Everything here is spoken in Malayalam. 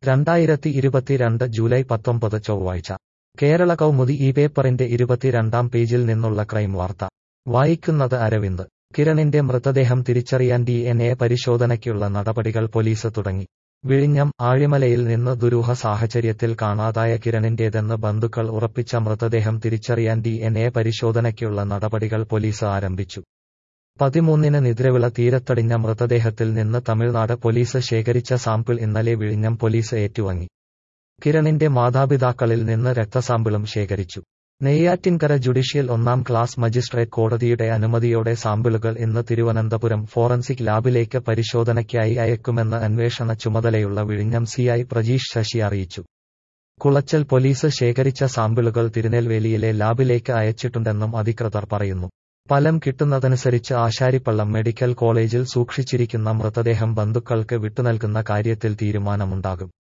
രണ്ടായിരത്തി ഇരുപത്തിരണ്ട് ജൂലൈ പത്തൊമ്പത് ചൊവ്വാഴ്ച കേരള കൗമുദി ഈ പേപ്പറിന്റെ ഇരുപത്തിരണ്ടാം പേജിൽ നിന്നുള്ള ക്രൈം വാർത്ത വായിക്കുന്നത് അരവിന്ദ് കിരണിന്റെ മൃതദേഹം തിരിച്ചറിയാൻ ഡി എൻ എ പരിശോധനയ്ക്കുള്ള നടപടികൾ പോലീസ് തുടങ്ങി വിഴിഞ്ഞം ആഴിമലയിൽ നിന്ന് ദുരൂഹ സാഹചര്യത്തിൽ കാണാതായ കിരണിന്റേതെന്ന് ബന്ധുക്കൾ ഉറപ്പിച്ച മൃതദേഹം തിരിച്ചറിയാൻ ഡി എൻ എ പരിശോധനയ്ക്കുള്ള നടപടികൾ പോലീസ് ആരംഭിച്ചു പതിമൂന്നിന് നിദ്രവിള തീരത്തടിഞ്ഞ മൃതദേഹത്തിൽ നിന്ന് തമിഴ്നാട് പോലീസ് ശേഖരിച്ച സാമ്പിൾ ഇന്നലെ വിഴിഞ്ഞം പോലീസ് ഏറ്റുവാങ്ങി കിരണിന്റെ മാതാപിതാക്കളിൽ നിന്ന് രക്തസാമ്പിളും ശേഖരിച്ചു നെയ്യാറ്റിൻകര ജുഡീഷ്യൽ ഒന്നാം ക്ലാസ് മജിസ്ട്രേറ്റ് കോടതിയുടെ അനുമതിയോടെ സാമ്പിളുകൾ ഇന്ന് തിരുവനന്തപുരം ഫോറൻസിക് ലാബിലേക്ക് പരിശോധനയ്ക്കായി അയക്കുമെന്ന് അന്വേഷണ ചുമതലയുള്ള വിഴിഞ്ഞം സിഐ പ്രജീഷ് ശശി അറിയിച്ചു കുളച്ചൽ പോലീസ് ശേഖരിച്ച സാമ്പിളുകൾ തിരുനെൽവേലിയിലെ ലാബിലേക്ക് അയച്ചിട്ടുണ്ടെന്നും അധികൃതർ പറയുന്നു ഫലം കിട്ടുന്നതനുസരിച്ച് ആശാരിപ്പള്ളം മെഡിക്കൽ കോളേജിൽ സൂക്ഷിച്ചിരിക്കുന്ന മൃതദേഹം ബന്ധുക്കൾക്ക് വിട്ടുനൽകുന്ന കാര്യത്തിൽ തീരുമാനമുണ്ടാകും